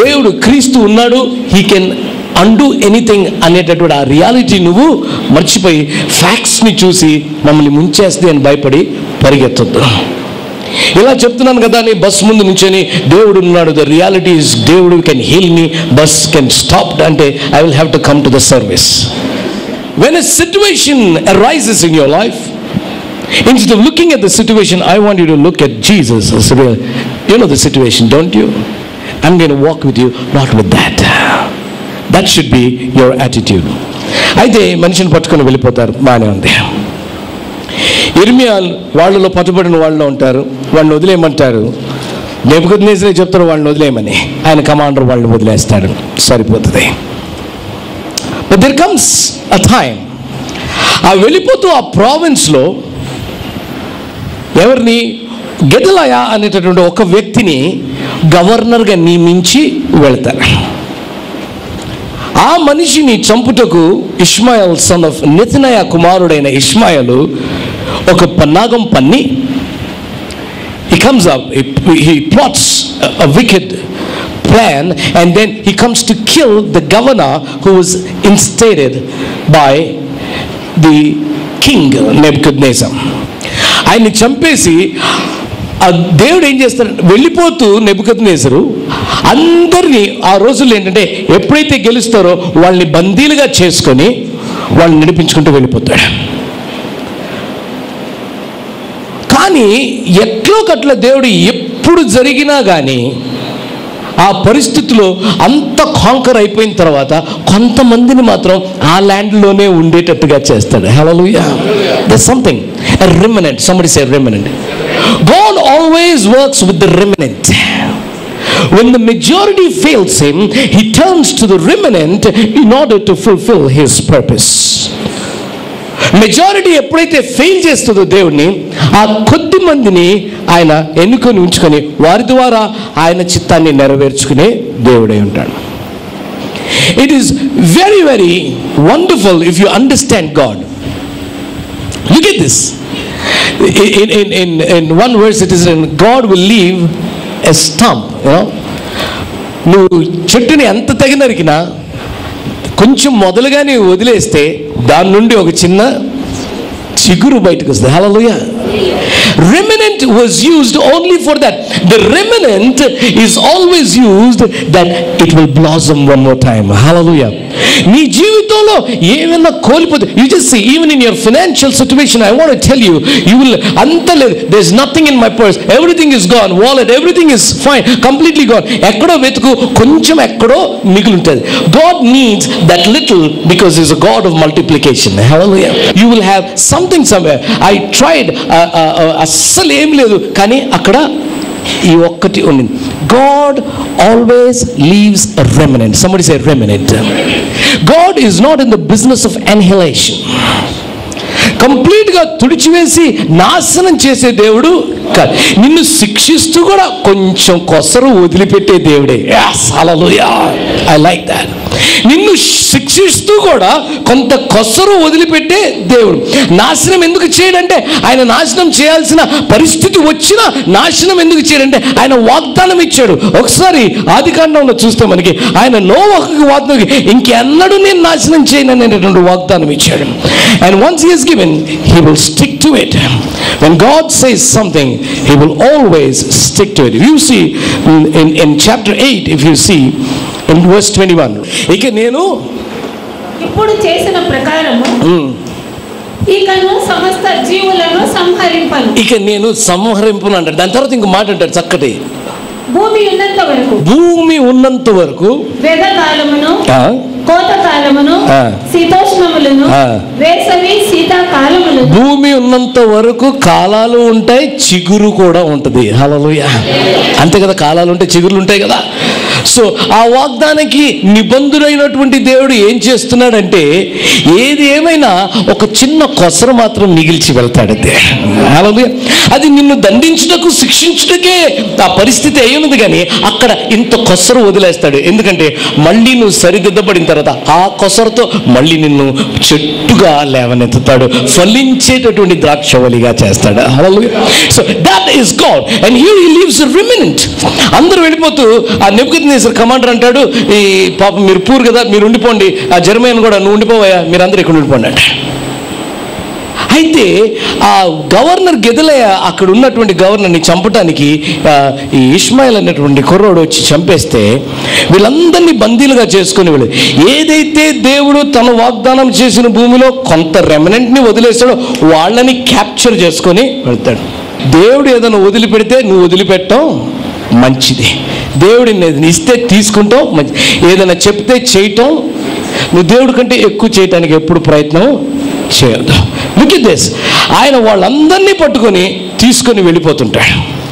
దేవుడు క్రీస్తు ఉన్నాడు హీ కెన్ అండూ ఎనీథింగ్ అనేటటువంటి ఆ రియాలిటీ నువ్వు మర్చిపోయి ఫ్యాక్ట్స్ని చూసి మమ్మల్ని ముంచేస్తే అని భయపడి పరిగెత్తొద్దు ఇలా చెప్తున్నాను కదా అని బస్ ముందు నుంచొని దేవుడు ఉన్నాడు ద రియాలిటీ ఇస్ దేవుడు can heal me bus can stop అంటే I will have to come to the service when a situation arises in your life Instead of looking at the situation, I want you to look at Jesus. as real. You know the situation, don't you? I'm going to walk with you, not with that. That should be your attitude. అయితే మనిషిని పట్టుకొని వెళ్ళిపోతారు బాగానే ఉంది ఇర్మియా వాళ్ళలో పట్టుబడిన వాళ్ళలో ఉంటారు వాళ్ళని వదిలేయమంటారు నెప్పుకొద్దినేసరే చెప్తారు వాళ్ళని వదిలేయమని ఆయన కమాండర్ వాళ్ళని వదిలేస్తాడు సరిపోతుంది but there comes a time ఆ వెళ్ళిపోతూ ఆ ప్రావిన్స్లో ఎవరిని గెదలయ అనేటటువంటి ఒక వ్యక్తిని గవర్నర్గా నియమించి వెళ్తారు ఆ మనిషిని చంపుటకు ఇష్మాయల్ సన్ ఆఫ్ నితినయ కుమారుడైన ఇష్మాయలు ఒక పన్నాగం పన్ని he comes up he, he plots a, a wicked plan and then he comes to kill the governor who was instated by the king Nebuchadnezzar ఆయన్ని చంపేసి ఆ దేవుడు ఏం చేస్తాడు వెళ్ళిపోతూ నెబుకద్నేసరు అందరినీ ఆ రోజుల్లో ఏంటంటే ఎప్పుడైతే గెలుస్తారో వాళ్ళని బందీలుగా చేసుకొని వాళ్ళని నడిపించుకుంటూ వెళ్ళిపోతాడు కానీ ఎట్లో కట్ల దేవుడు ఎప్పుడు జరిగినా కానీ ఆ పరిస్థితిలో అంత కాంకర్ అయిపోయిన తర్వాత కొంతమందిని మాత్రం ఆ ల్యాండ్లోనే ఉండేటట్టుగా చేస్తాడు hello the something remnant somebody say remnant God always works with the remnant When the majority fails him, he turns to the remnant in order to fulfill his purpose. Majority ఎప్పుడైతే fail చేస్తుందో దేవుడిని ఆ కొద్ది మందిని ఆయన ఎన్నుకొని ఉంచుకొని వారి ద్వారా ఆయన చిత్తాన్ని నెరవేర్చుకునే దేవుడై ఉంటాడు it is very very wonderful if you understand God look at this in, in, in, in one verse it is in God will leave a stump you know నువ్వు చెట్టుని ఎంత తెగ నరికినా కొంచెం మొదలుగానే వదిలేస్తే దాని నుండి ఒక చిన్న చిగురు బయటకు వస్తుంది హలోయ remnant was used only for that the remnant is always used that it will blossom one more time హలోయ నీ జీవితంలో ఏమైనా కోల్పోతే you just see even in your financial situation I want tell you you will అంత లేదు there is nothing in my purse everything is gone wallet everything is fine completely gone ఎక్కడో వెతుకు కొంచెం ఎక్కడో మిగిలి ఉంటుంది God needs that little because is a God of multiplication you will have something somewhere I tried అస్సలు ఏం లేదు కానీ అక్కడ ఈ ఒక్కటి ఉండింది God always leaves remnant somebody say remnant God is not in the business of annihilation కంప్లీట్గా తుడిచివేసి నాశనం చేసే దేవుడు కాదు నిన్ను శిక్షిస్తూ కూడా కొంచెం కొసరు వదిలిపెట్టే దేవుడే ఐ లైక్ దాట్ నిన్ను శిక్షిస్తూ కూడా కొంత కొసరు వదిలిపెట్టే దేవుడు నాశనం ఎందుకు చేయడంటే ఆయన నాశనం చేయాల్సిన పరిస్థితి వచ్చినా నాశనం ఎందుకు చేయడంటే ఆయన వాగ్దానం ఇచ్చాడు ఒకసారి ఆది కాండంలో చూస్తే మనకి ఆయన నోవహకు వాగ్దానం ఇంకెన్నడూ నేను నాశనం చేయను అనేటువంటి వాగ్దానం ఇచ్చాడు and once he he's given he will stick to it when God says something he will always stick to it you see in in chapter eight if you see in verse twenty one ఇక నేను ఇప్పుడు చేసిన ప్రకారము ఇకను సమస్త జీవులను సంహరింపను ఇక నేను సంహరింపును అంటాడు దాని తర్వాత ఇంకో మాట అంటాడు చక్కటి భూమి ఉన్నంత వరకు భూమి ఉన్నంత వరకు వేదకాలమును ఆ, కోతకాలమును ఆ. శీతోష్ణములను ఆ. వేసవి శీతాకాలములను భూమి ఉన్నంత వరకు కాలాలు ఉంటాయి చిగురు కూడా ఉంటుంది హలలుయ అంతే కదా కాలాలు ఉంటాయి చిగురులు ఉంటాయి కదా సో ఆ వాగ్దానానికి నిబంధుడైనటువంటి దేవుడు ఏం చేస్తున్నాడంటే ఏది ఏమైనా ఒక చిన్న కొసరు మాత్రం మిగిల్చి వెళ్తాడంతే హల్లెలూయా అది నిన్ను దండించుటకు శిక్షించుటకే ఆ పరిస్థితి అయ్యున్నది కానీ అక్కడ ఇంత కొసరు వదిలేస్తాడు ఎందుకంటే మళ్ళీ నువ్వు సరిదిద్దబడిన తర్వాత ఆ కొసరుతో మళ్ళీ నిన్ను చెట్టుగా లేవనెత్తుతాడు ఫలించేటటువంటి ద్రాక్షవలిగా చేస్తాడు so that is God and he leaves remnant అందరూ వెళ్ళిపోతూ ఆ నెప్పుకుని ఎబినేజర్ కమాండర్ అంటాడు ఈ పాపం మీరు పూర్ కదా మీరు ఉండిపోండి ఆ జర్మన్ కూడా నువ్వు ఉండిపోవా మీరు అందరూ ఇక్కడ ఉండిపోండి అంట అయితే ఆ గవర్నర్ గెదలయ్య అక్కడ ఉన్నటువంటి గవర్నర్ని చంపటానికి ఆ, ఈ ఇస్మాయిల్ అనేటువంటి కుర్రోడు వచ్చి చంపేస్తే వీళ్ళందరినీ బందీలుగా చేసుకుని వెళ్ళి ఏదైతే దేవుడు తన వాగ్దానం చేసిన భూమిలో కొంత రెమనెంట్ని వదిలేస్తాడో వాళ్ళని క్యాప్చర్ చేసుకొని వెళ్తాడు దేవుడు ఏదైనా వదిలిపెడితే నువ్వు వదిలిపెట్టడం మంచిది దేవుడిని ఏదైనా ఇస్తే తీసుకుంటాం మంచి ఏదైనా చెప్తే చేయటం నువ్వు దేవుడి కంటే ఎక్కువ చేయటానికి ఎప్పుడు ప్రయత్నం చేయొద్దు లుక్ ఇట్ దిస్ ఆయన వాళ్ళందరినీ పట్టుకొని తీసుకొని వెళ్ళిపోతుంటాడు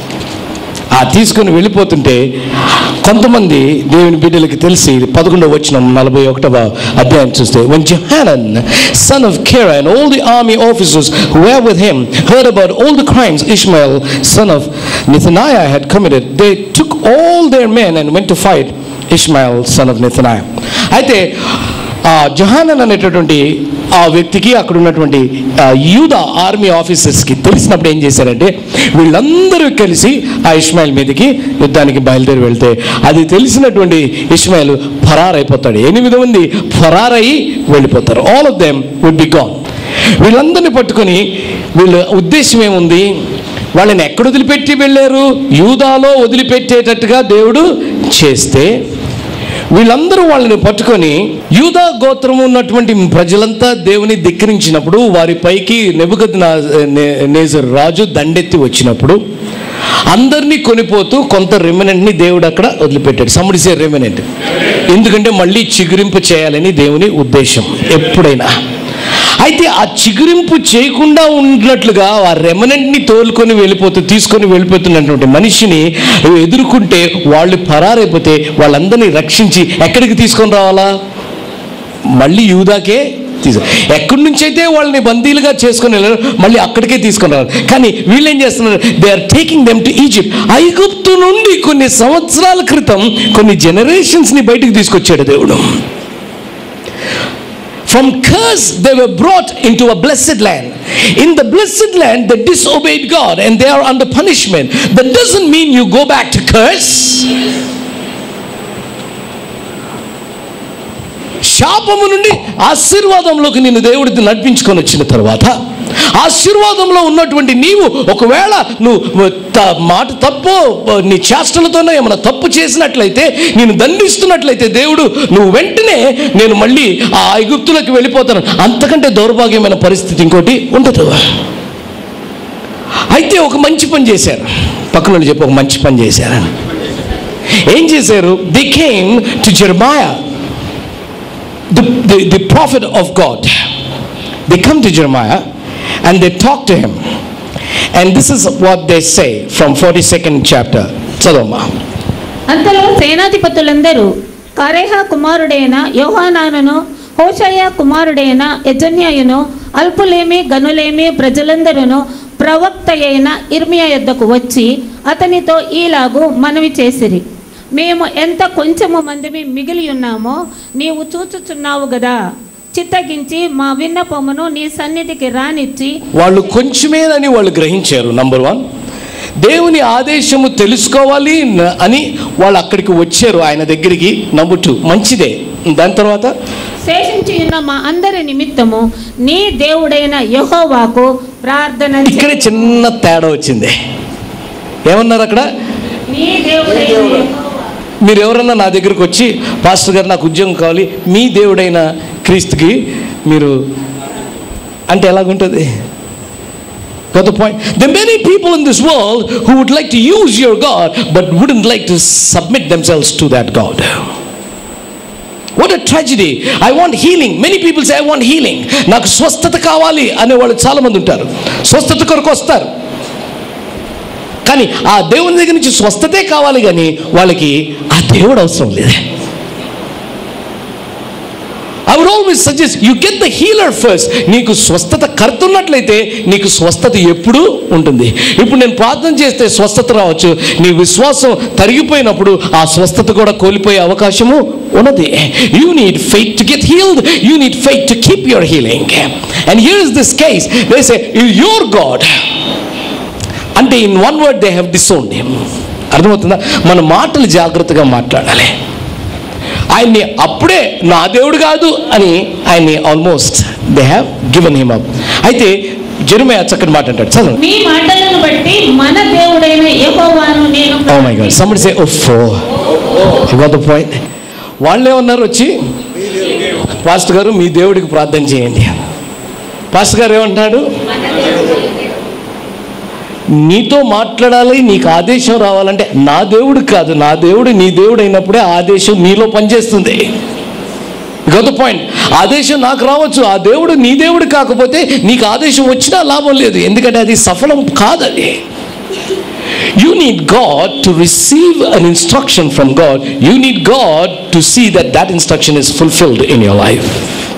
ఆ తీసుకొని వెళ్ళిపోతుంటే కొంతమంది దేవుని బిడ్డలకి తెలిసి పదకొండవ వచ్చిన నలభై ఒకటవ అధ్యాయం చూస్తే when Johanan son of Kera and all the army officers who were with him heard about all the crimes Ishmael son of Nethaniah had committed they took all their men and went to fight Ishmael son of Nethaniah అయితే ఆ జహానన్ అనేటటువంటి ఆ వ్యక్తికి అక్కడ ఉన్నటువంటి ఆ, యూద army ఆఫీసర్స్కి తెలిసినప్పుడు ఏం చేశారంటే వీళ్ళందరూ కలిసి ఆ ఇస్మాయిల్ మీదకి యుద్ధానికి బయలుదేరి వెళ్తే అది తెలిసినటువంటి ఇస్మాయిల్ ఫరారైపోతాడు ఎనిమిది మంది ఫరారయి వెళ్ళిపోతారు all of them would be gone వీళ్ళందరినీ పట్టుకొని వీళ్ళ ఉద్దేశం ఏముంది వాళ్ళని ఎక్కడ వదిలిపెట్టి వెళ్ళారు యూదాలో వదిలిపెట్టేటట్టుగా దేవుడు చేస్తే వీళ్ళందరూ వాళ్ళని పట్టుకొని యూదా గోత్రము ఉన్నటువంటి ప్రజలంతా దేవుని ధిక్కరించినప్పుడు వారి పైకి నెబుకద్ నేజర్ రాజు దండెత్తి వచ్చినప్పుడు అందరినీ కొనిపోతూ కొంత రెమినెంట్ని దేవుడు అక్కడ వదిలిపెట్టాడు సముడిసే రెమినెంట్ ఎందుకంటే మళ్ళీ చిగురింపు చేయాలని దేవుని ఉద్దేశం ఎప్పుడైనా అయితే ఆ చిగురింపు చేయకుండా ఉన్నట్లుగా ఆ రెమనెంట్ని తోలుకొని వెళ్ళిపోతూ తీసుకొని వెళ్ళిపోతున్నటువంటి మనిషిని ఎదుర్కొంటే వాళ్ళు పరారైపోతే వాళ్ళందరినీ రక్షించి ఎక్కడికి తీసుకొని రావాలా మళ్ళీ యూదాకే తీసు ఎక్కడి నుంచి అయితే వాళ్ళని బందీలుగా చేసుకొని వెళ్ళారు మళ్ళీ అక్కడికే తీసుకొని రావాలి కానీ వీళ్ళు ఏం చేస్తున్నారు they are taking them to Egypt Aiguptu నుండి కొన్ని సంవత్సరాల క్రితం కొన్ని జనరేషన్స్ని బయటికి తీసుకొచ్చాడు దేవుడు From curse, they were brought into a blessed land. In the blessed land, they disobeyed God and they are under punishment. That doesn't mean you go back to curse. శాపము నుండి ఆశీర్వాదంలోకి నిన్ను దేవుడికి నడిపించుకొని వచ్చిన తర్వాత ఆశీర్వాదంలో ఉన్నటువంటి నీవు ఒకవేళ నువ్వు త- మాట తప్పు నీ చేష్టలతోనే ఏమైనా తప్పు చేసినట్లయితే నేను దండిస్తున్నట్లయితే దేవుడు నువ్వు వెంటనే నేను మళ్ళీ ఆ ఐగుప్తులకు వెళ్ళిపోతాను అంతకంటే దౌర్భాగ్యమైన పరిస్థితి ఇంకోటి ఉండదు అయితే ఒక మంచి పని చేశారు పక్కన వాళ్ళు చెప్పి ఒక మంచి పని చేశారు ఏం చేశారు they came to Jeremiah the, the, the prophet of God. They come to Jeremiah and they talk to him. And this is what they say from 42nd chapter. చదవమ్మా అంతలో సేనాధిపతులందరూ కరేహ కుమారుడైన యోహానానును హోషయ్య కుమారుడైన యజన్యాయును అల్పులేమి గనులేమి ప్రజలందరూ ప్రవక్త అయిన ఇర్మియా యొద్దకు వచ్చి అతనితో ఈలాగు మనవి చేసిరి మేము ఎంత కొంచెము మందిమి మిగిలి ఉన్నామో నీవు చూచుచున్నావు గదా చిత్తగించి మా విన్నపమును నీ సన్నిధికి రానిచ్చి వాళ్ళు కొంచెమేనని వాళ్ళు గ్రహించారు నంబర్ వన్ దేవుని ఆదేశము తెలుసుకోవాలి న- అని వాళ్ళు అక్కడికి వచ్చారు ఆయన దగ్గరికి నంబర్ టూ మంచిదే దాని తర్వాత శేషించి ఉన్న మా అందరి నిమిత్తము నీ దేవుడైన యెహోవాకు ప్రార్థన చే- ఇక్కడే చిన్న తేడా వచ్చింది ఏమన్నారు అక్కడ నీ దేవుడైన యెహోవా మీరు ఎవరన్నా నా దగ్గరకు వచ్చి పాస్టర్ గారు నాకు ఉద్యోగం కావాలి మీ దేవుడైన క్రీస్తుకి మీరు అంటే ఎలాగుంటుంది got the point there are many people in this world who would like to use your god but wouldn't like to submit themselves to that god what a tragedy i want healing many people say i want healing నాకు స్వస్థత కావాలి అనే వాళ్ళు చాలా మంది ఉంటారు స్వస్థత కొరకు వస్తారు కానీ ఆ దేవుని దగ్గర నుంచి స్వస్థతే కావాలి కానీ వాళ్ళకి ఆ దేవుడు అవసరం లేదు I would always suggest you get the healer first నీకు స్వస్థత కడుతున్నట్లయితే నీకు స్వస్థత ఎప్పుడు ఉంటుంది ఇప్పుడు నేను ప్రార్థన చేస్తే స్వస్థత రావచ్చు నీ విశ్వాసం తరిగిపోయినప్పుడు ఆ స్వస్థత కూడా కోల్పోయే అవకాశము ఉన్నది you need faith to get healed you need faith to keep your healing and here is this case they say your God అంటే in one word they have disowned him అర్థమవుతుందా మన మాటలు జాగ్రత్తగా మాట్లాడాలి ఆయన్ని అప్పుడే నా దేవుడు కాదు అని ఆయన్ని almost they have given him up అయితే జరుమే చక్కటి మాట అంటాడు చదువు మీ మాటలను బట్టి మన దేవుడైన యెహోవాను నేను oh my God somebody say ఓఫో గోత పాయింట్ వాళ్ళు ఏమన్నారు వచ్చి పాస్టర్ గారు మీ దేవుడికి ప్రార్థన చేయండి పాస్టర్ గారు ఏమంటాడు నీతో మాట్లాడాలి నీకు ఆదేశం రావాలంటే నా దేవుడు కాదు నా దేవుడు నీ దేవుడు అయినప్పుడే ఆదేశం నీలో పనిచేస్తుంది గత పాయింట్ ఆదేశం నాకు రావచ్చు ఆ దేవుడు నీ దేవుడు కాకపోతే నీకు ఆదేశం వచ్చినా లాభం లేదు ఎందుకంటే అది సఫలం కాదది You need God to receive an instruction from God. You need God to see that that instruction is fulfilled in your life.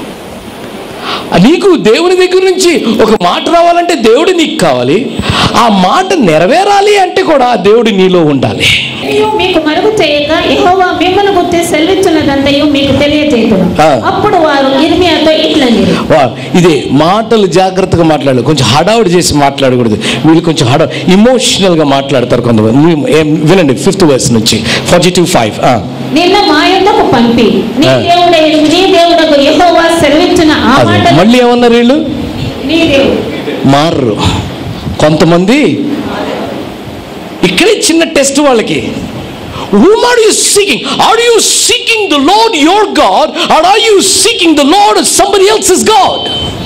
నీకు దేవుని దగ్గర నుంచి ఒక మాట రావాలంటే దేవుడు నీకు కావాలి ఆ మాట నెరవేరాలి అంటే కూడా ఆ దేవుడు నీలో ఉండాలి అయ్యో మీకు మరుగు చేయక యెహోవా మిమ్మల్ని గుర్తి సెల్వించున్నదంతయు మీకు తెలియజేతును ఆ. అప్పుడు వారు ఇర్మియాతో ఇట్లని వా ఇదే మాటలు జాగ్రత్తగా మాట్లాడాలి కొంచెం హడావుడి చేసి మాట్లాడకూడదు వీళ్ళు కొంచెం హడా ఇమోషనల్గా మాట్లాడతారు కొంతమంది మీ- ఏం- వినండి ఫిఫ్త్ వర్స్ నుంచి ఫార్టీ టూ ఫైవ్ నిన్న మా యొద్దకు పంపి నీ ఆ. దేవుడై నీ దేవుడకు యెహోవా సెలవిచ్చిన ఆ అది మాట మళ్ళీ ఏమన్నారు వీళ్ళు నీ దేవుడు మారరు కొంతమంది ఇక్కడే చిన్న టెస్ట్ వాళ్ళకి Whom are you seeking? Are you seeking the Lord your God or are you seeking the Lord of somebody else's God?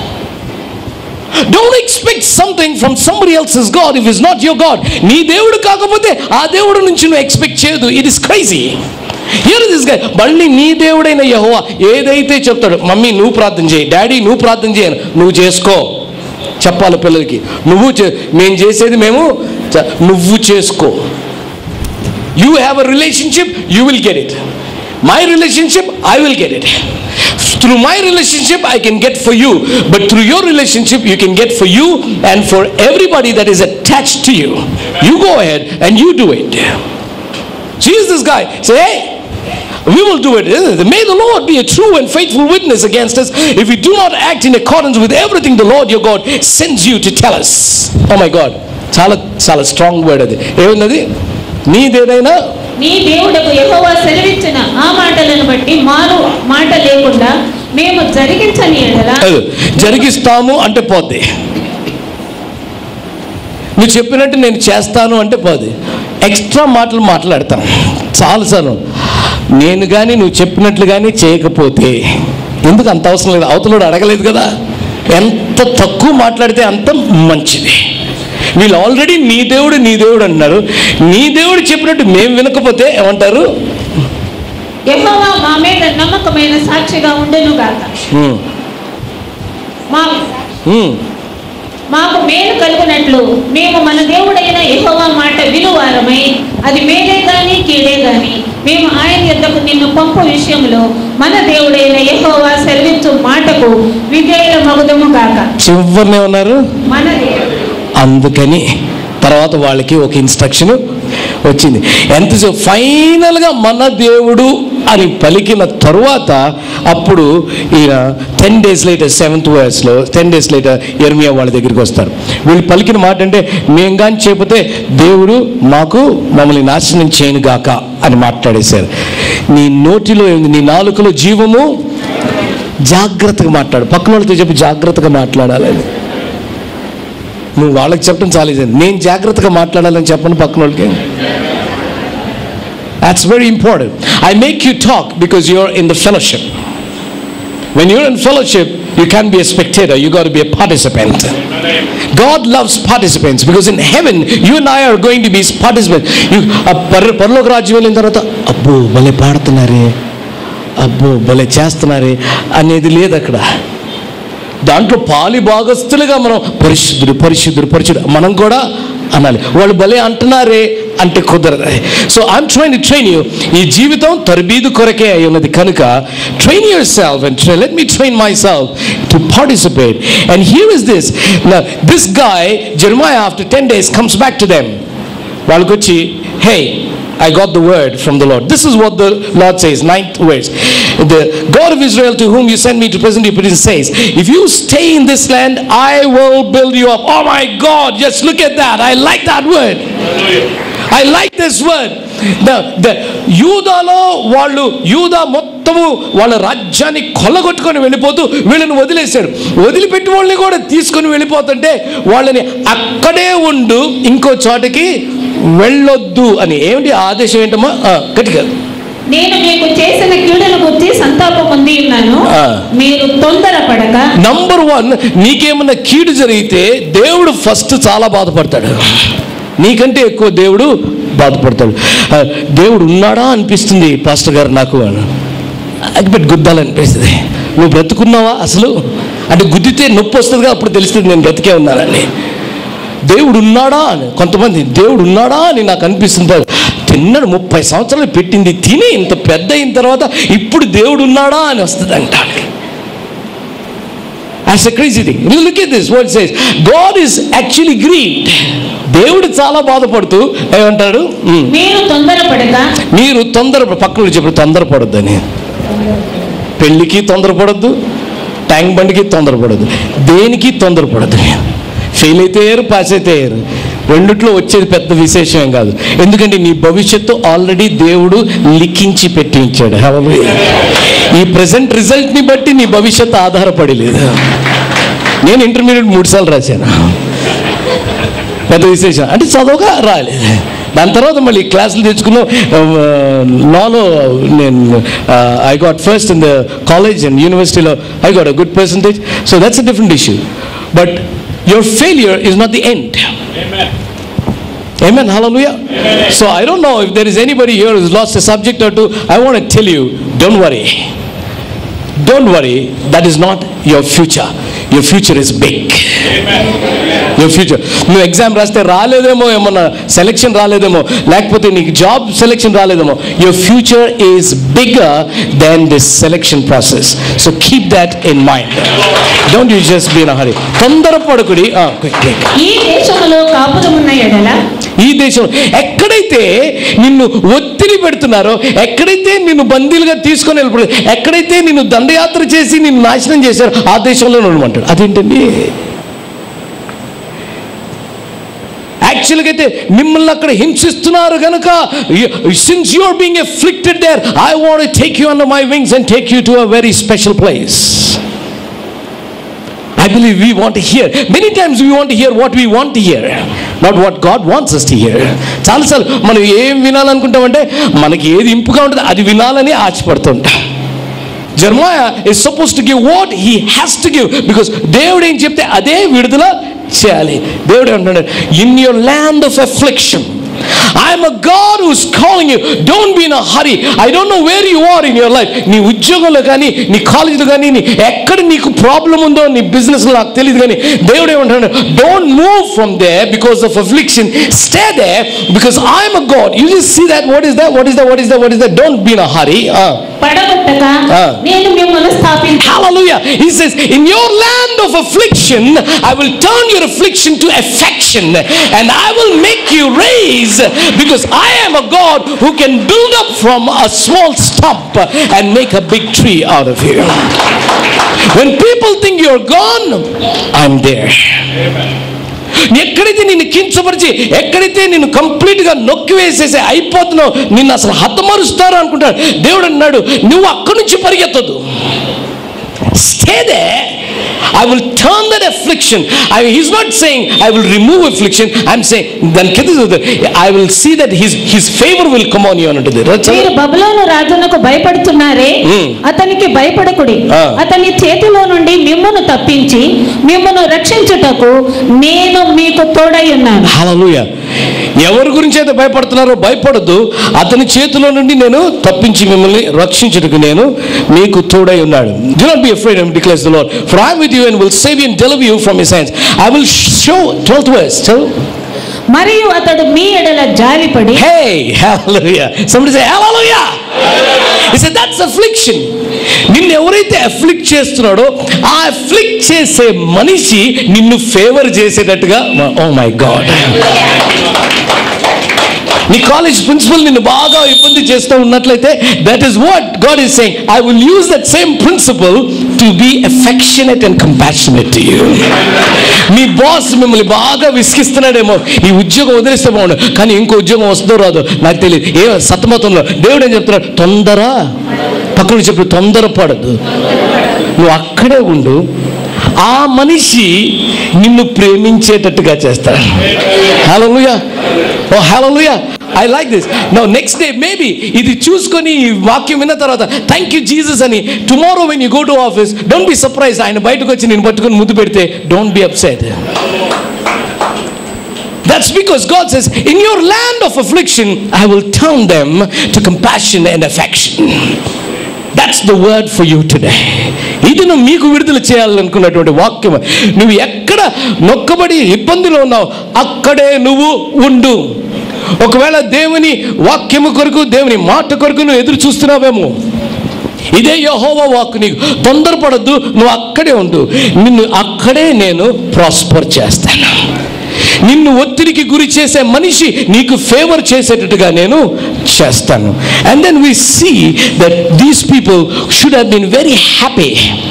Don't expect something from somebody else's God if it's not your God. నీ దేవుడు కాకపోతే ఆ దేవుడు నుంచి నువ్వు expect చేయదు it is crazy here this guy మళ్ళీ నీ దేవుడైన యహోవా ఏదైతే చెప్తాడు మమ్మీ నువ్వు ప్రార్థన చేయి డాడీ నువ్వు ప్రార్థన చేయను నువ్వు చేసుకో చెప్పాలి పిల్లలకి నువ్వు చే- మేము చేసేది మేము చ- నువ్వు చేసుకో you have a relationship you will get it my relationship I will get it through my relationship I can get for you but through your relationship you can get for you and for everybody that is attached to you you go head and you do it Choose this guy. Say, hey, we will do it. May the Lord be a true and faithful witness against us if we do not act in accordance with everything the Lord your God sends you to tell us. Oh my God. చాలా చాలా strong word అది ఏమున్నది నీదేదైనా నీ దేవుడకు యెహోవా సెలవిచ్చిన ఆ మాటలను బట్టి మారు మాట లేకుండా మేము జరిగించని ఎడల కాదు, జరిగిస్తాము అంటే పోద్ది నువ్వు చెప్పినట్టు నేను చేస్తాను అంటే పోదు ఎక్స్ట్రా మాటలు మాట్లాడతాను చాలాసార్లు నేను కానీ నువ్వు చెప్పినట్లు కానీ చేయకపోతే ఎందుకు అంత అవసరం లేదు అవతలోడు అడగలేదు కదా ఎంత తక్కువ మాట్లాడితే అంత మంచిది వీళ్ళు ఆల్రెడీ నీ దేవుడు నీ దేవుడు అంటున్నారు నీ దేవుడు చెప్పినట్టు మేము వినకపోతే ఏమంటారు యెహోవా మా మీద నమ్మకమైన సాక్షిగా ఉండును గాక హ్మ్, మా హ్మ్. మాకు మేలు కలుగునట్లు మేము మన దేవుడైన యెహోవా మాట వినువారమై అది మేలే గాని కీడే గాని మేము ఆయన యొద్దకు నిన్ను పంపు విషయంలో మన దేవుడైన యెహోవా సెలవించు మాటకు విధేయుల మగుదము గాక చివరినే ఉన్నారు మన దేవుడు అందుకని తర్వాత వాళ్ళకి ఒక ఇన్స్ట్రక్షన్ వచ్చింది ఎంత ఫైనల్గా మన దేవుడు అని పలికిన తరువాత అప్పుడు ఈయన టెన్ డేస్ లేటర్ సెవెంత్ వర్స్లో టెన్ డేస్ లేటర్ ఎర్మియా వాళ్ళ దగ్గరికి వస్తారు వీళ్ళు పలికిన మాట అంటే మేము కానీ చెప్పితే దేవుడు మాకు మమ్మల్ని నాశనం చేయను గాక అని మాట్లాడేశారు నీ నోటిలో ఏంది నీ నాలుకలో జీవము జాగ్రత్తగా మాట్లాడు పక్కన వాళ్ళతో చెప్పి జాగ్రత్తగా మాట్లాడాలని నువ్వు వాళ్ళకి చెప్పడం చాలా ఈజీ నేను జాగ్రత్తగా మాట్లాడాలని చెప్పను పక్కన వాళ్ళకి that's very important I make you talk because you're in the fellowship When you're in fellowship, you can't be a spectator, you got to be a participant. God loves participants because in heaven, you and I are going to be participants. You, ఆ పర పరలోక రాజ్యం వెళ్ళిన తర్వాత అబ్బో భలే పాడుతున్నారే అబ్బో భలే చేస్తున్నారే అనేది లేదు అక్కడ దాంట్లో పాలి భాగస్తులుగా మనం పరిశుద్ధుడు పరిశుద్ధుడు పరిశుద్ధుడు మనం కూడా అనాలి వాళ్ళు భలే అంటున్నారే అంటే కుదరదు so I'm train train you ఈ జీవితం తరబీదు కొరకే అయి ఉన్నది కనుక train yourself and let me train myself to participate and here is this this guy Jeremiah after ten days comes back to them వాళ్ళకి వచ్చి hey I got the word from the Lord. This is what the Lord says, ninth verse. The God of Israel to whom you send me to present you present says, If you stay in this land, I will build you up. Oh my God, just look at that. I like that word. I like this word the యూదాలో వాళ్ళు Judah మొత్తము వాళ్ళ రాజ్యాన్ని కొల్లగొట్టుకొని వెళ్ళిపోతూ వీళ్ళని వదిలేశాడు వదిలిపెట్టి వాళ్ళని కూడా తీసుకొని వెళ్ళిపోతుంటే వాళ్ళని అక్కడే ఉండు ఇంకో చోటకి వెళ్ళొద్దు అని ఏమిటి ఆదేశం ఏంటమ్మా ఆ, గట్టిగా నేను మీకు చేసిన కీడును గుర్తి సంతాపం పొంది ఉన్నాను ఆ. మీరు తొందరపడక నంబర్ వన్ నీకేమన్నా కీడు జరిగితే దేవుడు ఫస్ట్ చాలా బాధపడతాడు నీకంటే ఎక్కువ దేవుడు బాధపడతాడు ఆ, దేవుడు ఉన్నాడా అనిపిస్తుంది పాస్టర్ గారు నాకు అని అగ్గిపెట్టి గుద్దాలనిపిస్తుంది నువ్వు బ్రతుకున్నావా అసలు అంటే గుద్దితే నొప్పి వస్తుందిగా అప్పుడు తెలుస్తుంది నేను బ్రతికే ఉన్నానని దేవుడు ఉన్నాడా అని కొంతమంది దేవుడు ఉన్నాడా అని నాకు అనిపిస్తుంది తిన్నాడు ముప్పై సంవత్సరాలు పెట్టింది తిని ఇంత పెద్ద అయిన తర్వాత ఇప్పుడు దేవుడు ఉన్నాడా అని వస్తుంది అంటాడు That's a crazy thing. You look at this, what it says. God is actually grieved. దేవుడు చాలా బాధపడుతూ ఏమంటాడు "ఉమ్, మీరు తొందరపడక మీరు తొందర పక్కన చెప్పి తొందరపడొద్దని పెళ్ళికి తొందరపడొద్దు ట్యాంక్ బండికి తొందరపడద్దు దేనికి తొందరపడద్దు ఫెయిల్ అయితే అయ్యారు పాస్ అయితే అయ్యారు రెండిట్లో వచ్చేది పెద్ద విశేషం ఏం కాదు ఎందుకంటే నీ భవిష్యత్తు ఆల్రెడీ దేవుడు లిఖించి పెట్టి ఇచ్చాడు Hallelujah. ఈ ప్రజెంట్ రిజల్ట్ని బట్టి నీ భవిష్యత్తు ఆధారపడి లేదు నేను ఇంటర్మీడియట్ మూడు సార్లు రాశాను పెద్ద విశేషం అంటే చదవగా రాలేదు దాని తర్వాత మళ్ళీ క్లాసులు తెచ్చుకున్నాం లాలో నేను I got first in the college and యూనివర్సిటీలో I got a good percentage so that's a different issue but your failure is not the end Amen. Hallelujah. So I don't know if there is anybody here who's lost a subject or two. I want to tell you, don't worry. Don't worry. That is not your future. Your future is big. Your future. నువ్వు exam రాస్తే రాలేదేమో ఏమన్నా selection రాలేదేమో లేకపోతే నీకు job selection రాలేదేమో your future is bigger than this selection process so keep that in mind don't you just be in hurry తొందరపడకుడి ఆ, quick, quick. ఈ దేశములో కాపురమున్న ఎడల ఈ దేశం ఎక్కడైతే నిన్ను ఒత్తిడి పెడుతున్నారో ఎక్కడైతే నిన్ను బందీలుగా తీసుకొని వెళ్ళిపోయి ఎక్కడైతే నిన్ను దండయాత్ర చేసి నిన్ను నాశనం చేశారో ఆ దేశంలో ఉండమంటాడు అదేంటండి యాక్చువల్గా అయితే మిమ్మల్ని అక్కడ హింసిస్తున్నారు కనుక since you are being afflicted there I want take you under my wings and take you to a very special place I believe we want to hear. Many times we want to hear what we want to hear, not what God wants us to hear. చాలాసార్లు మనం ఏం వినాలనుకుంటామంటే మనకి ఏది ఇంపుగా ఉంటుంది అది వినాలని ఆశపడుతుంటాం Jeremiah is supposed to give what he has to give because దేవుడు ఏం చెప్తే అదే విడుదల చేయాలి దేవుడు ఏమంటున్నాడు in your land of affliction I'm a God who's calling you don't be in a hurry I don't know where you are in your life నీ ఉద్యోగంలో కానీ నీ కాలేజీలో కానీ నీ ఎక్కడ నీకు ప్రాబ్లం ఉందో నీ బిజినెస్లో నాకు తెలియదు కానీ దేవుడు ఏమంటున్నాడు don't move from there because of affliction stay there because I'm a God you just see that what is that what is that what is that what is that don't be in a hurry పడగొట్టక ఆ. నేను మిమ్మల్ని స్థాపించు Hallelujah. He says, In your land of affliction, I will turn your affliction to affection and I will make you raise because I am a God who can build up from a small stump and make a big tree out of you. When people think you're gone, I'm there. ఎక్కడైతే నిన్ను కించపరిచి ఎక్కడైతే నిన్ను కంప్లీట్గా నొక్కి వేసేసి అయిపోతున్నావు నిన్ను అసలు హతమరుస్తారు అనుకుంటాడు దేవుడు అన్నాడు నువ్వు అక్కడి నుంచి పరిగెత్తదు stay there I will turn that affliction I he's not saying I will remove affliction I'm saying దాని కింద I will see that his his favour will come on you అంటుంది మీరు బబులోను రాజునకు భయపడుతున్నారే Hmm. అతనికి భయపడకుడి ఆ. అతని చేతిలో నుండి మిమ్మును తప్పించి మిమ్మును రక్షించుటకు నేను మీకు తోడై ఉన్నాను హల్లెలూయా ఎవరి గురించి అయితే భయపడుతున్నారో భయపడద్దు అతని చేతిలో నుండి నేను తప్పించి మిమ్మల్ని రక్షించుటకు నేను మీకు తోడై ఉన్నాడు do not be afraid and declares the Lord for I with you and will save you and deliver you from his hands I will show 12th verse tell మరియు అతడు మీ ఎడల జాలిపడి Hey, hallelujah. Somebody say hallelujah. He said that's affliction. నిన్ను ఎవరైతే afflict చేస్తున్నాడో ఆ afflict చేసే మనిషి నిన్ను ఫేవర్ చేసేటట్టుగా ఓ మై గాడ్ నీ కాలేజ్ ప్రిన్సిపల్ నిన్ను బాగా ఇబ్బంది చేస్తూ ఉన్నట్లయితే that is what God is saying I will use that same principal to be affectionate and compassionate to you మీ బాస్ మిమ్మల్ని బాగా విసిగిస్తున్నాడేమో ఈ ఉద్యోగం వదిలేస్తే బాగుండు కానీ ఇంకో ఉద్యోగం వస్తుందో రాదో నాకు తెలియదు ఏ సతమతంలో దేవుడు ఏం చెప్తున్నాడు తొందర పక్కన చెప్పి తొందరపడదు నువ్వు అక్కడే ఉండు ఆ మనిషి నిన్ను ప్రేమించేటట్టుగా చేస్తాడు hallelujah oh hallelujah I like this no next day maybe ఇది చూసుకొని ఈ వాక్యం విన్న తర్వాత థ్యాంక్ యూ జీసస్ అని tomorrow when you go to office don't be surprise ఆయన బయటకు వచ్చి నేను పట్టుకొని ముద్దు పెడితే don't be upset That's because God says, In your land of affliction, I will turn them to compassion and affection. That's the word for you today ఇది నువ్వు మీకు విడుదల చేయాలనుకున్నటువంటి వాక్యం నువ్వు ఎక్కడ నొక్కబడి ఇబ్బందిలో ఉన్నావు అక్కడే నువ్వు ఉండు ఒకవేళ దేవుని వాక్యము కొరకు దేవుని మాట కొరకు నువ్వు ఎదురు చూస్తున్నావేమో ఇదే యహోవా వాక్ నీకు తొందరపడద్దు నువ్వు అక్కడే ఉండు నిన్ను అక్కడే నేను ప్రాస్పర్ చేస్తాను నిన్ను ఒత్తిడికి గురి చేసే మనిషి నీకు ఫేవర్ చేసేటట్టుగా నేను చేస్తాను and then we see that these people should have been very happy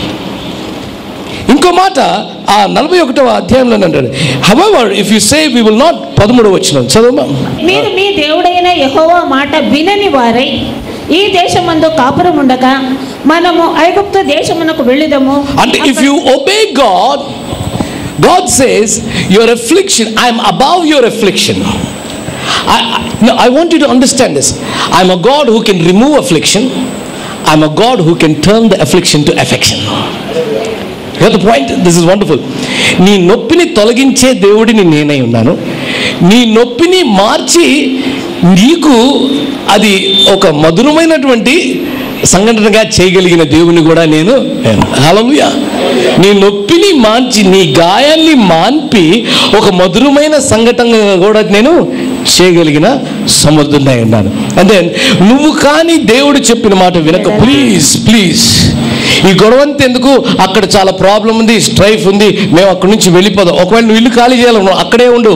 ఇంకో మాట ఆ నలభై ఒకటవ అధ్యాయంలో అంటాడు however if you say we will not పదమూడవ వచ్చిన చదవమా మీరు మీ దేవుడైన యెహోవా మాట వినని వారై ఈ దేశమందు కాపురం ఉండగా మనము ఐగుప్తు దేశమునకు వెళ్ళిదము అంటే if you obey God God says your affliction I'm above your affliction I, I, no, I want you to understand this. I'm a God who can remove affliction. I'm a God who can turn the affliction to affection. You got the point? This is wonderful. నీ నొప్పిని తొలగించే దేవుడిని నేనై ఉన్నాను నీ నొప్పిని మార్చి నీకు అది ఒక మధురమైనటువంటి సంఘటనగా చేయగలిగిన దేవుని కూడా నేను హలలుయా నీ నొప్పిని మార్చి నీ గాయాల్ని మాన్పి ఒక మధురమైన సంఘటనగా కూడా నేను చేయగలిగిన సమర్థుడై ఉన్నాను అంటే నువ్వు కానీ దేవుడు చెప్పిన మాట వినక ప్లీజ్ ప్లీజ్ ఈ గొడవంత ఎందుకు అక్కడ చాలా ప్రాబ్లం ఉంది స్ట్రైఫ్ ఉంది మేము అక్కడి నుంచి వెళ్ళిపోదాం ఒకవేళ నువ్వు ఇల్లు ఖాళీ చేయాలను అక్కడే ఉండు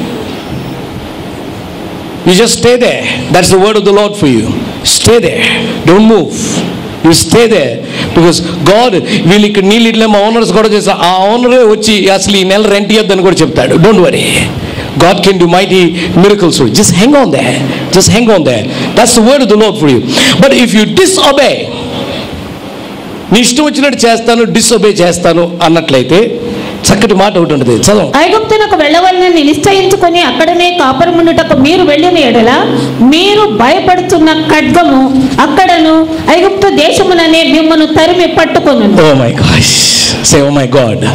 you just stay there that's the word of the Lord for you stay there don't move you stay there because God వీళ్ళు ఇక్కడ నీళ్ళు ఇట్లా మా ఓనర్స్ కూడా చేస్తారు ఆ ఓనరే వచ్చి అసలు ఈ నెల రెంట్ ఇవ్వద్దని కూడా చెప్తాడు don't worry God can do mighty miracles for you. Just hang on there. Just hang on there. That's the word of the Lord for you. But if you disobey, నీ ఇష్టం వచ్చినట్టు చేస్తాను డిసొబే చేస్తాను అన్నట్లయితే చక్కటి మాట ఒకటి ఉంటుంది చదవం ఐగుప్తునకు వెళ్ళవలనని నిశ్చయించుకొని అక్కడనే కాపురముండుటకు మీరు వెళ్ళిన ఎడల మీరు భయపడుతున్న ఖడ్గము అక్కడను ఐగుప్తు దేశముననే మిమ్మను తరిమి పట్టుకొను oh my gosh say oh my God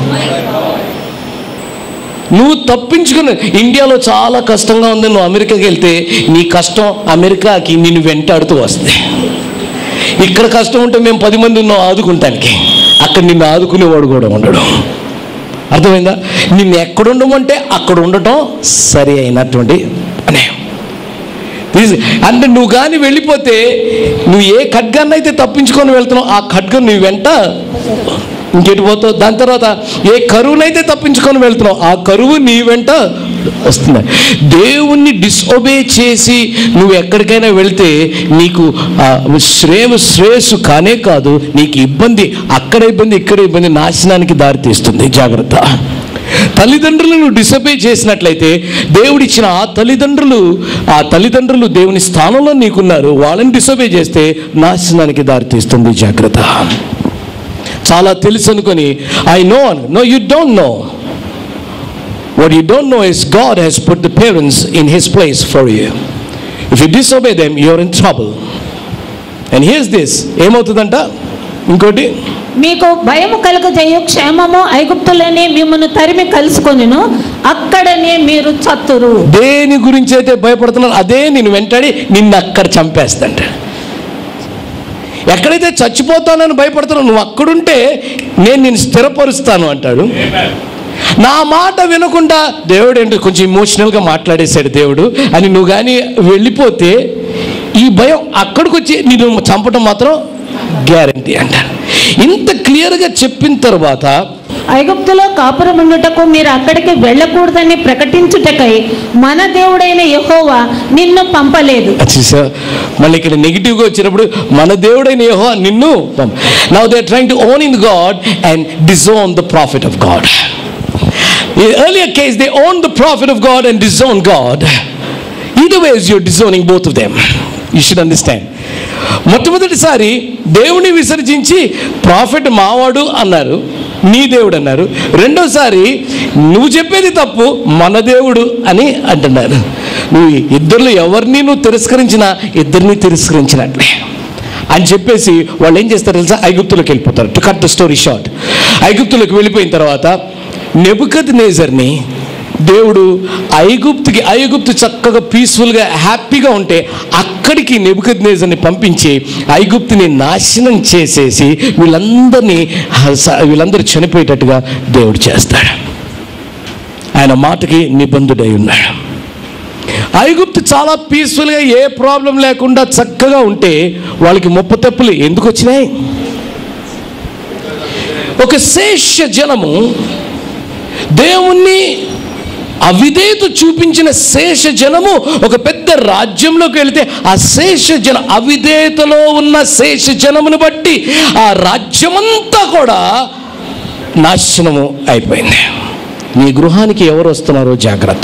నువ్వు తప్పించుకుని ఇండియాలో చాలా కష్టంగా ఉంది నువ్వు అమెరికాకి వెళ్తే నీ కష్టం అమెరికాకి నిన్ను వెంటాడుతూ వస్తుంది ఇక్కడ కష్టం ఉంటే మేము పది మంది ఉన్నాం ఆదుకుంటానికి అక్కడ నిన్ను ఆదుకునేవాడు కూడా ఉండడు అర్థమైందా నిన్ను ఎక్కడ ఉండమంటే అక్కడ ఉండటం సరి అయినటువంటి అనే This- అంటే నువ్వు కానీ వెళ్ళిపోతే నువ్వు ఏ ఖడ్గాన్ని అయితే తప్పించుకొని వెళ్తున్నావు ఆ ఖడ్గం నీ వెంట ఇంకెటు పోతావు దాని తర్వాత ఏ కరువునైతే తప్పించుకొని వెళ్తున్నావు ఆ కరువు నీ వెంట వస్తుంది దేవుణ్ణి డిసొబే చేసి నువ్వు ఎక్కడికైనా వెళ్తే నీకు ఆ శ్రేయు శ్రేయస్సు కానే కాదు నీకు ఇబ్బంది అక్కడ ఇబ్బంది ఇక్కడ ఇబ్బంది నాశనానికి దారితీస్తుంది జాగ్రత్త తల్లిదండ్రులను డిసొబే చేసినట్లయితే దేవుడిచ్చిన ఆ తల్లిదండ్రులు ఆ తల్లిదండ్రులు దేవుని స్థానంలో నీకున్నారు వాళ్ళని డిసొబే చేస్తే నాశనానికి దారితీస్తుంది జాగ్రత్త చాలా తెలుసు అనుకొని I know no you don't know what you don't know is God he's put the parents in his place for you if you disobey them you're in trouble and here's this ఏమవుతుందంట ఇంకోటి మీకు భయము కలుగజేయు క్షేమము ఐగుప్తులోనే మిమ్మను తరిమి కలుసుకొనిను అక్కడనే మీరు చత్తురు దేని గురించి అయితే భయపడుతున్నారో అదే నేను వెంటాడి నిన్ను అక్కడ చంపేస్తాంట ఎక్కడైతే చచ్చిపోతానని భయపడుతున్నావు నువ్వు అక్కడుంటే నేను నేను స్థిరపరుస్తాను అంటాడు నా మాట వినకుండా దేవుడు ఏంటో కొంచెం ఇమోషనల్గా మాట్లాడేశాడు దేవుడు అని నువ్వు కానీ వెళ్ళిపోతే ఈ భయం అక్కడికి వచ్చి నేను చంపడం మాత్రం గ్యారంటీ అంటారు ఇంత క్లియర్గా చెప్పిన తర్వాత ఐగుప్తులో కాపురముండుటకు మీరు అక్కడికి వెళ్ళకూడదని ప్రకటించుటకై మన దేవుడైన యెహోవా నిన్ను పంపలేదు చూసా మళ్ళీ ఇక్కడ నెగిటివ్గా వచ్చినప్పుడు మన దేవుడైన యెహోవా నిన్ను now they trying to own in God and disown the prophet of God In earlier case, they owned the prophet of God and disowned God. Either ways, you're disowning both of them. You should understand. మొట్టమొదటిసారి దేవుని విసర్జించి profit మావాడు అన్నారు నీ దేవుడు అన్నారు రెండోసారి నువ్వు చెప్పేది తప్పు మన దేవుడు అని అంటున్నారు నువ్వు ఇద్దరిలో ఎవరిని నువ్వు తిరస్కరించినా ఇద్దరిని తిరస్కరించినట్లే అని చెప్పేసి వాళ్ళు ఏం చేస్తారు తెలుసా ఐగుప్తులకు వెళ్ళిపోతారు to cut the story short ఐగుప్తులకు వెళ్ళిపోయిన తర్వాత నెబుకత్ నేజర్ని దేవుడు ఐగుప్తుకి ఐగుప్తు చక్కగా పీస్ఫుల్గా హ్యాపీగా ఉంటే అక్కడికి నెబుకత్ నేజర్ని పంపించి ఐగుప్తుని నాశనం చేసేసి వీళ్ళందరినీ హస- వీళ్ళందరూ చనిపోయేటట్టుగా దేవుడు చేస్తాడు ఆయన మాటకి నిబంధుడై ఉన్నాడు ఐగుప్తు చాలా పీస్ఫుల్గా ఏ ప్రాబ్లం లేకుండా చక్కగా ఉంటే వాళ్ళకి ముప్ప తెప్పులు ఎందుకు వచ్చినాయి ఒక శేష జనము దేవుణ్ణి అవిధేయత చూపించిన శేష జనము ఒక పెద్ద రాజ్యంలోకి వెళితే ఆ శేష జన అవిధేయతలో ఉన్న శేష జనమును బట్టి ఆ రాజ్యమంతా కూడా నాశనము అయిపోయింది నీ గృహానికి ఎవరు వస్తున్నారో జాగ్రత్త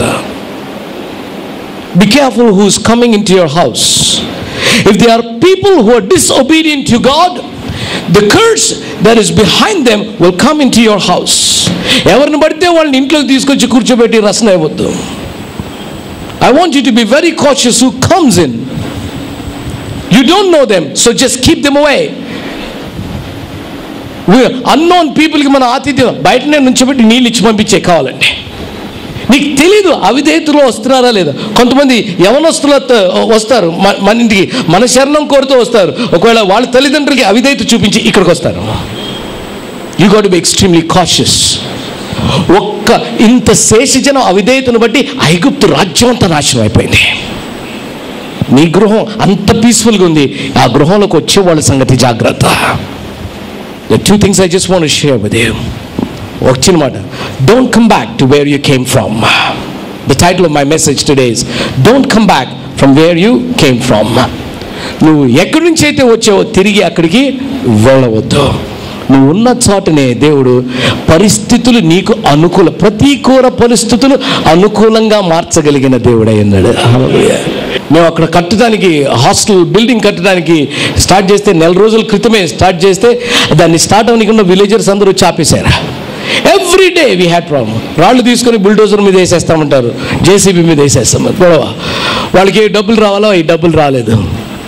Be careful who's coming into your house. If there are people who are disobedient to God, the curse that is behind them will come into your house. ఎవరిని పడితే వాళ్ళని ఇంట్లోకి తీసుకొచ్చి కూర్చోబెట్టి రసన ఇవ్వద్దు I want you to be very cautious who comes in you don't know them so just keep them away unknown పీపుల్కి మన ఆతిథ్యం బయటనే నుంచోబెట్టి నీళ్ళు ఇచ్చి పంపించే కావాలండి నీకు తెలీదు అవిధేయతలో వస్తున్నారా లేదా కొంతమంది యవనస్తుల వస్తారు మ- మన ఇంటికి మన శరణం కోరుతూ వస్తారు ఒకవేళ వాళ్ళ తల్లిదండ్రులకి అవిధేయత చూపించి ఇక్కడికి వస్తారు you got be extremely cautious ఒక్క ఇంత శేషజనం అవిధేయతను బట్టి ఐగుప్తు రాజ్యం అంతా నాశనం అయిపోయింది నీ గృహం అంత పీస్ఫుల్గా ఉంది ఆ గృహంలోకి వచ్చే వాళ్ళ సంగతి జాగ్రత్త the two things I just want share with you వచ్చిన మాట don't come back to where you came from the title of my message today is don't come back from where you came from నువ్వు ఎక్కడి నుంచి అయితే వచ్చావో తిరిగి అక్కడికి వెళ్ళవద్దు నువ్వు ఉన్న చోటనే దేవుడు పరిస్థితులు నీకు అనుకూల ప్రతికూల పరిస్థితులు అనుకూలంగా మార్చగలిగిన దేవుడై ఉన్నాడు హల్లెలూయా. మేము అక్కడ కట్టడానికి హాస్టల్ బిల్డింగ్ కట్టడానికి స్టార్ట్ చేస్తే నెల రోజుల క్రితమే స్టార్ట్ చేస్తే దాన్ని స్టార్ట్ అవ్వకుండా విలేజర్స్ అందరూ చాపేశారు every day we had problem రాళ్ళు తీసుకొని బుల్డోజర్ మీద వేసేస్తామంటారు జేసీబీ మీద వేసేస్తాం గొడవ వాళ్ళకి ఏ డబ్బులు రావాలో ఈ డబ్బులు రాలేదు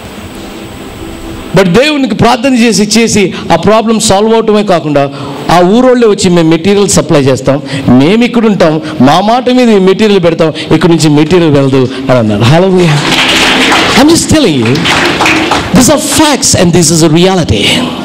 బట్ దేవునికి ప్రార్థన చేసి చేసి ఆ ప్రాబ్లం సాల్వ్ అవటమే కాకుండా ఆ ఊరోళ్ళే వచ్చి మేము మెటీరియల్ సప్లై చేస్తాం మేము ఇక్కడ ఉంటాం మా మాట మీద ఈ మెటీరియల్ పెడతాం ఇక్కడ నుంచి మెటీరియల్ వెళ్ళదు అని అన్నారు hello I'm just telling you this are facts and this is a reality